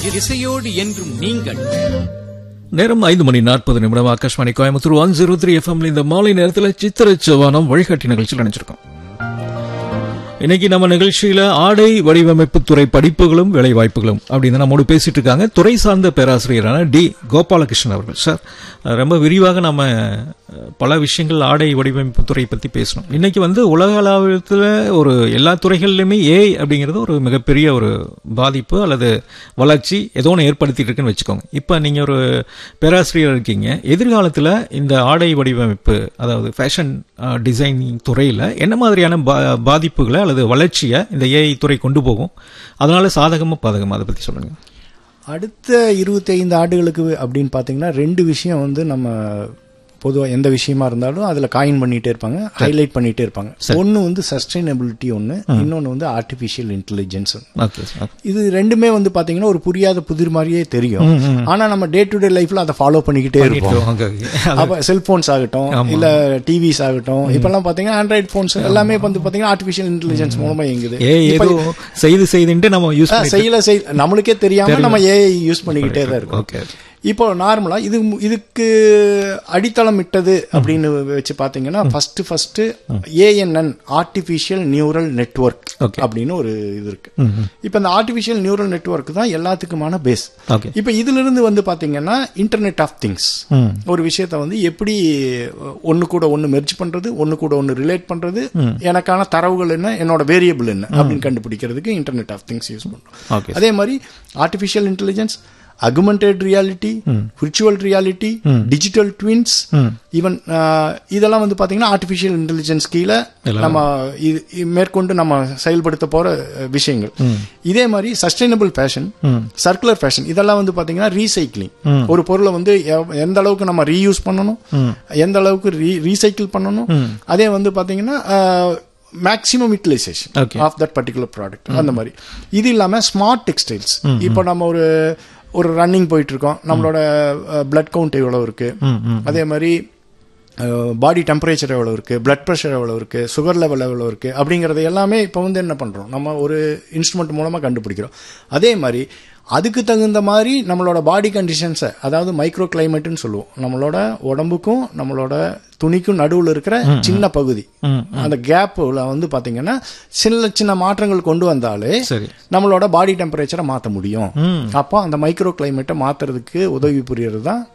இசையோடு என்றும் நீங்கள் நேரம் ஐந்து மணி நாற்பது நிமிடம் Akashvani Coimbatore one zero three எஃப்எம்ல இந்த மாலை நேரத்தில் சித்திர சவானம் வழிகாட்டி நிகழ்ச்சியில் நினைச்சிருக்கோம் இன்னைக்கு நம்ம நிகழ்ச்சியில ஆடை வடிவமைப்பு துறை படிப்புகளும் வேலை வாய்ப்புகளும் அப்படின்னு நம்மோடு பேசிட்டு இருக்காங்க துறை சார்ந்த பேராசிரியரான டி கோபாலகிருஷ்ணன் அவர்கள் சார் ரொம்ப விரிவாக நம்ம அஹ், பல விஷயங்கள் ஆடை வடிவமைப்பு துறை பத்தி பேசணும் இன்னைக்கு வந்து உலக அளவில் ஒரு எல்லா துறைகள்லையுமே ஏஐ அப்படிங்கிறது ஒரு மிகப்பெரிய ஒரு பாதிப்பு அல்லது வளர்ச்சி ஏதோ ஒன்று ஏற்படுத்திட்டு இருக்குன்னு வச்சுக்கோங்க இப்போ நீங்கள் ஒரு பேராசிரியர் இருக்கீங்க எதிர்காலத்தில் இந்த ஆடை வடிவமைப்பு அதாவது ஃபேஷன் டிசைனிங் துறையில் என்ன மாதிரியான பா பாதிப்புகளை அல்லது வளர்ச்சியை இந்த ஏஐ துறை கொண்டு போகும் அதனால சாதகமா பாதகமா அதை பற்றி சொல்லுங்க அடுத்த இருபத்தைந்து ஆண்டுகளுக்கு அப்படின்னு பார்த்தீங்கன்னா ரெண்டு விஷயம் வந்து நம்ம பொதுவாக எந்த விஷயமா இருந்தாலும் அதில் காயின் பண்ணிட்டே இருப்பாங்க ஹைலைட் பண்ணிட்டே இருப்பாங்க ஒன்று வந்து சஸ்டைனபிலிட்டி ஒன்று இன்னொன்று வந்து ஆர்டிஃபிஷியல் இன்டெலிஜென்ஸ் ஓகே சார் இது ரெண்டுமே வந்து பார்த்தீங்கன்னா ஒரு புரியாத புதிர் மாதிரியே தெரியும் ஆனால் நம்ம டே டு டே லைஃப்ல அதை ஃபாலோ பண்ணிக்கிட்டே இருப்போம் அப்ப செல்போன்ஸ் ஆகட்டும் இல்ல டிவிஸ் ஆகட்டும் இப்பெல்லாம் பாத்தீங்கன்னா ஆண்ட்ராய்டு போன்ஸ் எல்லாமே வந்து பாத்தீங்கன்னா ஆர்டிஃபிஷியல் இன்டெலிஜென்ஸ் மூலமா இயங்குது ஏ இப்ப ஏதோ செய்து செய்துன்ட்டு நம்ம யூஸ் ஆ, செய்யல செய் நம்மளுக்கே தெரியாம நம்ம ஏஐ யூஸ் பண்ணிக்கிட்டே தான் இருக்கோம் ஓகே இப்போ நார்மலா இது இதுக்கு அடித்தளம் இட்டது அப்படின்னு வச்சு பாத்தீங்கன்னா first first A N N artificial neural network Okay. அப்படின்னு ஒரு இது இருக்கு இப்போ இந்த ஆர்டிஃபிஷியல் நியூரல் நெட்வொர்க் தான் எல்லாத்துக்குமான பேஸ் ஓகே இப்போ இதுல இருந்து வந்து பாத்தீங்கன்னா இன்டர்நெட் ஆஃப் திங்ஸ் ஒரு விஷயத்த வந்து எப்படி ஒன்னு கூட ஒன்னு மெர்ஜ் பண்றது ஒன்னு கூட ஒன்னு ரிலேட் பண்றது எனக்கான தரவுகள் என்ன என்னோட வேரியபிள் என்ன அப்படின்னு கண்டுபிடிக்கிறதுக்கு இன்டர்நெட் ஆஃப் திங்ஸ் யூஸ் பண்றோம் ஓகே அதே மாதிரி artificial intelligence augmented reality virtual reality digital twins even இதெல்லாம் வந்து பாத்தீங்கன்னா ஆர்டிஃபிஷியல் இன்டெலிஜென்ஸ் கீழே நம்ம இது- இது மேற்கொண்டு நம்ம செயல்படுத்த போற அஹ், விஷயங்கள் இதே மாதிரி சஸ்டைனபிள் ஃபேஷன் சர்க்குலர் ஃபேஷன் இதெல்லாம் வந்து பாத்தீங்கன்னா ரீசைக்ளிங் ஒரு பொருளை வந்து எவ்- எந்த அளவுக்கு நம்ம ரீயூஸ் பண்ணணும் எந்த அளவுக்கு ரீசைக்கிள் பண்ணணும் அதே வந்து பாத்தீங்கன்னா maximum utilisation Okay. Of that particular product அந்த மாதிரி இது இல்லாம ஸ்மார்ட் டெக்ஸ்டைல்ஸ் இப்போ நம்ம ஒரு ஒரு ரன்னிங் போயிட்டு இருக்கோம் நம்மளோட பிளட் கவுண்ட் எவ்வளவு இருக்கு அதே மாதிரி பாடி டெம்பரேச்சர் எவ்வளவு இருக்கு பிளட் ப்ரெஷர் எவ்வளவு இருக்கு சுகர் லெவல் எவ்வளவு இருக்கு அப்படிங்கறது எல்லாமே இப்போ வந்து என்ன பண்றோம் நம்ம ஒரு இன்ஸ்ட்ருமெண்ட் மூலமா கண்டுபிடிக்கிறோம் அதே மாதிரி அதுக்கு தகுந்த மாதிரி நம்மளோட பாடி கண்டிஷன்ஸை அதாவது மைக்ரோ கிளைமேட்னு சொல்லுவோம் நம்மளோட உடம்புக்கும் நம்மளோட துணிக்கும் நடுவுல இருக்கிற சின்ன பகுதி அந்த கேப்ல வந்து பாத்தீங்கன்னா சின்ன சின்ன மாற்றங்கள் கொண்டு வந்தாலே சரி நம்மளோட பாடி டெம்பரேச்சரை மாத்த முடியும் அப்போ அந்த மைக்ரோ கிளைமேட்டை மாத்துறதுக்கு உதவி புரியறது தான்